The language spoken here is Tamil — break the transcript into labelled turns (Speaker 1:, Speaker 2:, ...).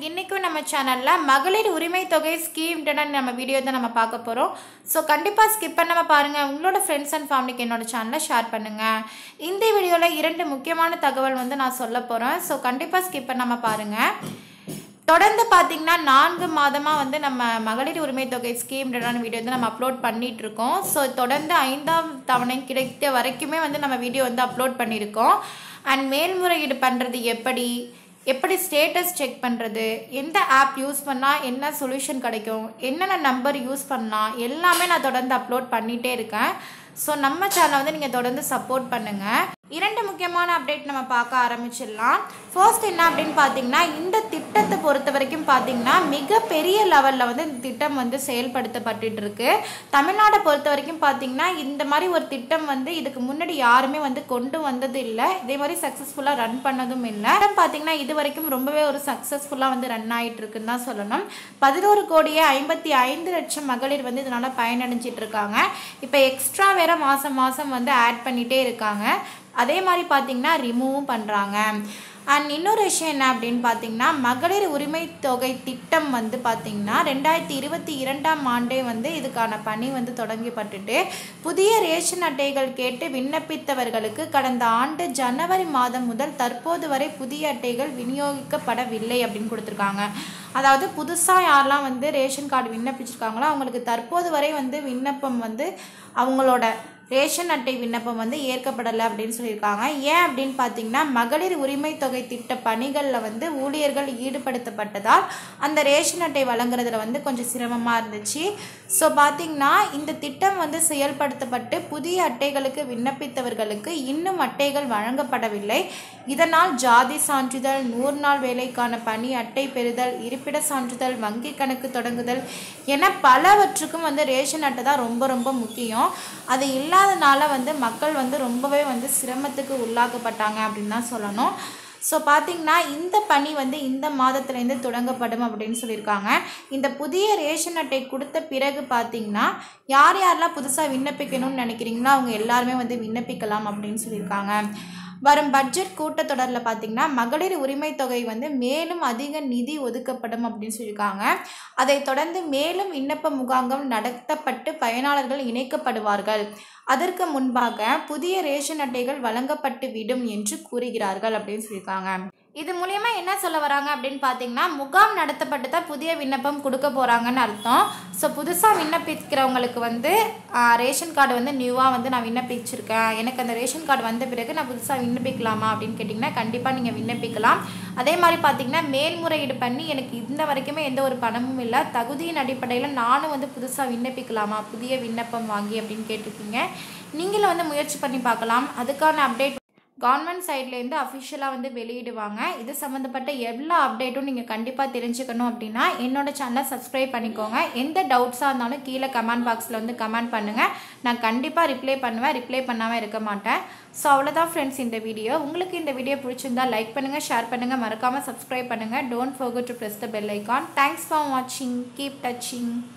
Speaker 1: இன்றைக்கும் நம்ம சேனலில் மகளிர் உரிமை தொகை ஸ்கீம் நம்ம வீடியோ தான் நம்ம பார்க்க போகிறோம் ஸோ கண்டிப்பாக ஸ்கிப் பண்ணாமல் பாருங்கள் உங்களோட ஃப்ரெண்ட்ஸ் அண்ட் ஃபேமிலிக்கு என்னோட சேனலை ஷேர் பண்ணுங்கள் இந்த வீடியோவில் இரண்டு முக்கியமான தகவல் வந்து நான் சொல்ல போகிறேன் ஸோ கண்டிப்பாக ஸ்கிப் பண்ணாமல் பாருங்கள் தொடர்ந்து பார்த்தீங்கன்னா நான்கு மாதமாக வந்து நம்ம மகளிர் உரிமை தொகை ஸ்கீம் வீடியோ வந்து நம்ம அப்லோட் பண்ணிட்டு இருக்கோம் ஸோ தொடர்ந்து ஐந்தாம் தவணை கிடைத்த வரைக்குமே வந்து நம்ம வீடியோ வந்து அப்லோட் பண்ணியிருக்கோம் அண்ட் மேல்முறையீடு பண்ணுறது எப்படி எப்படி ஸ்டேட்டஸ் செக் பண்ணுறது எந்த ஆப் யூஸ் பண்ணால் என்ன சொல்யூஷன் கிடைக்கும் என்னென்ன நம்பர் யூஸ் பண்ணலாம் எல்லாமே நான் தொடர்ந்து அப்லோட் பண்ணிகிட்டே இருக்கேன் ஸோ நம்ம சேனலை வந்து நீங்கள் தொடர்ந்து சப்போர்ட் பண்ணுங்கள் இரண்டு முக்கியமான அப்டேட் நம்ம பார்க்க ஆரம்பிச்சிடலாம் ஃபர்ஸ்ட் என்ன அப்படின்னு பார்த்தீங்கன்னா இந்த திட்டத்தை பொறுத்த வரைக்கும் பார்த்தீங்கன்னா மிகப்பெரிய லெவலில் வந்து இந்த திட்டம் வந்து செயல்படுத்தப்பட்டுட்டு இருக்கு தமிழ்நாடை பொறுத்த வரைக்கும் பார்த்தீங்கன்னா இந்த மாதிரி ஒரு திட்டம் வந்து இதுக்கு முன்னாடி யாருமே வந்து கொண்டு வந்தது இல்லை இதே மாதிரி சக்ஸஸ்ஃபுல்லாக ரன் பண்ணதும் இல்லை திட்டம் பார்த்தீங்கன்னா இது வரைக்கும் ரொம்பவே ஒரு சக்ஸஸ்ஃபுல்லாக வந்து ரன் ஆகிட்டு இருக்குன்னு தான் சொல்லணும் பதினோரு கோடியே ஐம்பத்தி ஐந்து லட்சம் மகளிர் வந்து இதனால பயனடைஞ்சிட்டு இருக்காங்க இப்போ எக்ஸ்ட்ரா வேற மாதம் மாதம் வந்து ஆட் பண்ணிகிட்டே இருக்காங்க அதே மாதிரி பார்த்தீங்கன்னா ரிமூவும் பண்ணுறாங்க அண்ட் இன்னொரு விஷயம் என்ன அப்படின்னு பார்த்தீங்கன்னா மகளிர் உரிமை தொகை திட்டம் வந்து பார்த்திங்கன்னா ரெண்டாயிரத்தி இருபத்தி இரண்டாம் ஆண்டே வந்து இதுக்கான பணி வந்து தொடங்கப்பட்டுட்டு புதிய ரேஷன் அட்டைகள் கேட்டு விண்ணப்பித்தவர்களுக்கு கடந்த ஆண்டு ஜனவரி மாதம் முதல் தற்போது வரை புதிய அட்டைகள் விநியோகிக்கப்படவில்லை அப்படின்னு கொடுத்துருக்காங்க அதாவது புதுசாக யாரெல்லாம் வந்து ரேஷன் கார்டு விண்ணப்பிச்சிருக்காங்களோ அவங்களுக்கு தற்போது வரை வந்து விண்ணப்பம் வந்து அவங்களோட ரேஷன் அட்டை விண்ணப்பம் வந்து ஏற்கப்படலை அப்படின்னு சொல்லியிருக்காங்க ஏன் அப்படின்னு பார்த்தீங்கன்னா மகளிர் உரிமை தொகை திட்ட பணிகளில் வந்து ஊழியர்கள் ஈடுபடுத்தப்பட்டதால் அந்த ரேஷன் அட்டை வழங்குறதுல வந்து கொஞ்சம் சிரமமாக இருந்துச்சு ஸோ பார்த்தீங்கன்னா இந்த திட்டம் வந்து செயல்படுத்தப்பட்டு புதிய அட்டைகளுக்கு விண்ணப்பித்தவர்களுக்கு இன்னும் அட்டைகள் வழங்கப்படவில்லை இதனால் ஜாதி சான்றிதழ் நூறு நாள் வேலைக்கான பணி அட்டை பெறுதல் இருப்பிட சான்றிதழ் வங்கி கணக்கு தொடங்குதல் என பலவற்றுக்கும் வந்து ரேஷன் அட்டை தான் ரொம்ப ரொம்ப முக்கியம் அது இல்லாதனால வந்து மக்கள் வந்து ரொம்பவே வந்து சிரமத்துக்கு உள்ளாக்கப்பட்டாங்க அப்படின்னு தான் சொல்லணும் ஸோ பார்த்திங்கன்னா இந்த பணி வந்து இந்த மாதத்துலேருந்து தொடங்கப்படும் அப்படின்னு சொல்லியிருக்காங்க இந்த புதிய ரேஷன் அட்டை கொடுத்த பிறகு பார்த்திங்கன்னா யார் யாரெல்லாம் புதுசாக விண்ணப்பிக்கணும்னு நினைக்கிறீங்களோ அவங்க எல்லாருமே வந்து விண்ணப்பிக்கலாம் அப்படின்னு சொல்லியிருக்காங்க வரும் பட்ஜெட் கூட்டத்தொடரில் பார்த்திங்கன்னா மகளிர் உரிமை தொகை வந்து மேலும் அதிக நிதி ஒதுக்கப்படும் அப்படின்னு சொல்லியிருக்காங்க அதைத் தொடர்ந்து மேலும் விண்ணப்ப முகாங்கள் நடத்தப்பட்டு பயனாளர்கள் இணைக்கப்படுவார்கள் அதற்கு முன்பாக புதிய ரேஷன் அட்டைகள் வழங்கப்பட்டு விடும் என்று கூறுகிறார்கள் அப்படின்னு சொல்லியிருக்காங்க இது மூலயமா என்ன சொல்ல வராங்க அப்படின்னு பார்த்தீங்கன்னா முகாம் நடத்தப்பட்டு தான் புதிய விண்ணப்பம் கொடுக்க போகிறாங்கன்னு அர்த்தம் ஸோ புதுசாக விண்ணப்பிக்கிறவங்களுக்கு வந்து ரேஷன் கார்டு வந்து நியூவாக வந்து நான் விண்ணப்பிச்சிருக்கேன் எனக்கு அந்த ரேஷன் கார்டு வந்த பிறகு நான் புதுசாக விண்ணப்பிக்கலாமா அப்படின்னு கேட்டிங்கன்னா கண்டிப்பாக நீங்கள் விண்ணப்பிக்கலாம் அதே மாதிரி பார்த்தீங்கன்னா மேல்முறையீடு பண்ணி எனக்கு இந்த வரைக்குமே எந்த ஒரு பணமும் இல்லை தகுதியின் அடிப்படையில் நானும் வந்து புதுசாக விண்ணப்பிக்கலாமா புதிய விண்ணப்பம் வாங்கி அப்படின்னு கேட்டிருக்கீங்க நீங்களும் வந்து முயற்சி பண்ணி பார்க்கலாம் அதுக்கான அப்டேட் கவர்மெண்ட் சைட்லேருந்து அஃபிஷியலாக வந்து வெளியிடுவாங்க இது சம்மந்தப்பட்ட எல்லா அப்டேட்டும் நீங்கள் கண்டிப்பாக தெரிஞ்சுக்கணும் அப்படின்னா என்னோட சேனலை சப்ஸ்கிரைப் பண்ணிக்கோங்க எந்த டவுட்ஸாக இருந்தாலும் கீழே கமெண்ட் பாக்ஸில் வந்து கமெண்ட் பண்ணுங்கள் நான் கண்டிப்பாக ரிப்ளை பண்ணுவேன் ரிப்ளை பண்ணாமல் இருக்க மாட்டேன் ஸோ அவ்வளோதான் ஃப்ரெண்ட்ஸ் இந்த வீடியோ உங்களுக்கு இந்த வீடியோ பிடிச்சிருந்தா லைக் பண்ணுங்கள் ஷேர் பண்ணுங்கள் மறக்காமல் சப்ஸ்கிரைப் பண்ணுங்கள் don't forget to press the bell icon thanks for வாட்சிங் கீப் டச்சிங்